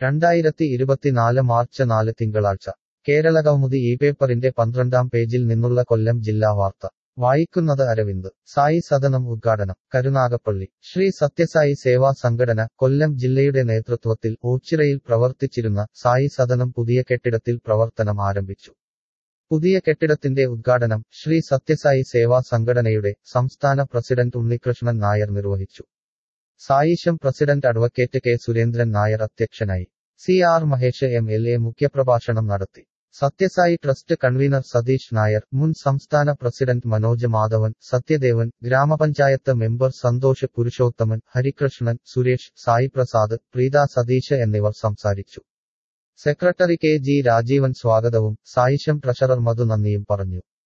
രണ്ടായിരത്തി ഇരുപത്തിനാല് മാർച്ച് നാല് തിങ്കളാഴ്ച കേരളകൗമുദി ഈ പേപ്പറിന്റെ പന്ത്രണ്ടാം പേജിൽ നിന്നുള്ള കൊല്ലം ജില്ലാ വാർത്ത വായിക്കുന്നത് അരവിന്ദ് സായി സദനം ഉദ്ഘാടനം കരുനാഗപ്പള്ളി ശ്രീ സത്യസായി സേവാ സംഘടന കൊല്ലം ജില്ലയുടെ നേതൃത്വത്തിൽ ഓച്ചിറയിൽ പ്രവർത്തിച്ചിരുന്ന സായി സദനം പുതിയ കെട്ടിടത്തിൽ പ്രവർത്തനം ആരംഭിച്ചു പുതിയ കെട്ടിടത്തിന്റെ ഉദ്ഘാടനം ശ്രീ സത്യസായി സേവാ സംഘടനയുടെ സംസ്ഥാന പ്രസിഡന്റ് ഉണ്ണികൃഷ്ണൻ നായർ നിർവഹിച്ചു സായിഷം president advocate K Surendran Nair അധ്യക്ഷനായി C R Mahesh M L A മുഖ്യപ്രഭാഷണം നടത്തി സത്യസായി ട്രസ്റ്റ് കൺവീനർ സതീഷ് നായർ മുൻ സംസ്ഥാന പ്രസിഡന്റ് മനോജ് മാധവൻ സത്യദേവൻ ഗ്രാമപഞ്ചായത്ത് മെമ്പർ സന്തോഷ് പുരുഷോത്തമൻ ഹരികൃഷ്ണൻ സുരേഷ് സായി പ്രസാദ് പ്രീത സതീഷ് എന്നിവർ സംസാരിച്ചു സെക്രട്ടറി കെ ജി രാജീവൻ സ്വാഗതവും സായിഷം ട്രഷറർ മധു നന്ദിയും പറഞ്ഞു